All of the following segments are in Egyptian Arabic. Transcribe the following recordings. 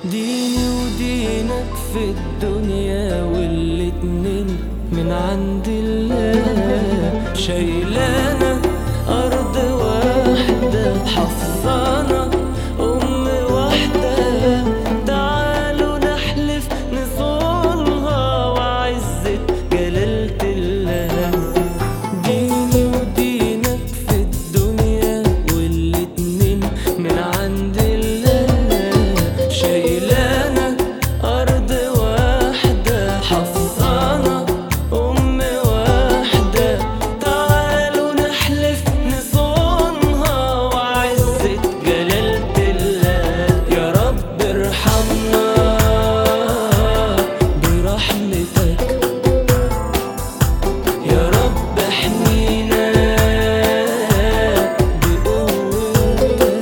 ديني ودينك في الدنيا والاتنين من عند الله شايلانا أرض واحدة حفظانا أم واحدة تعالوا نحلف نصونها وعزة جلالة الله ديني ودينك في الدنيا والاتنين من عند الله شايلانا أرض واحدة حفظانا أم واحدة تعالوا نحلف نصونها وعزة جلالة الله يا رب ارحمنا برحمتك يا رب احمينا بقوتك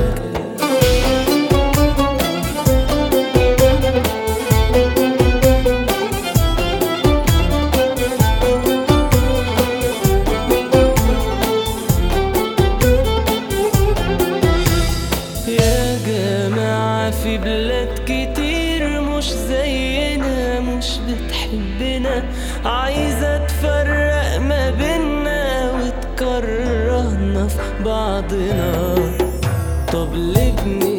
يا جماعة في بلاد كتير مش زينا مش بتحبنا عايزة تفرق ما بينا وتكرهنا في بعضنا طب ليه بني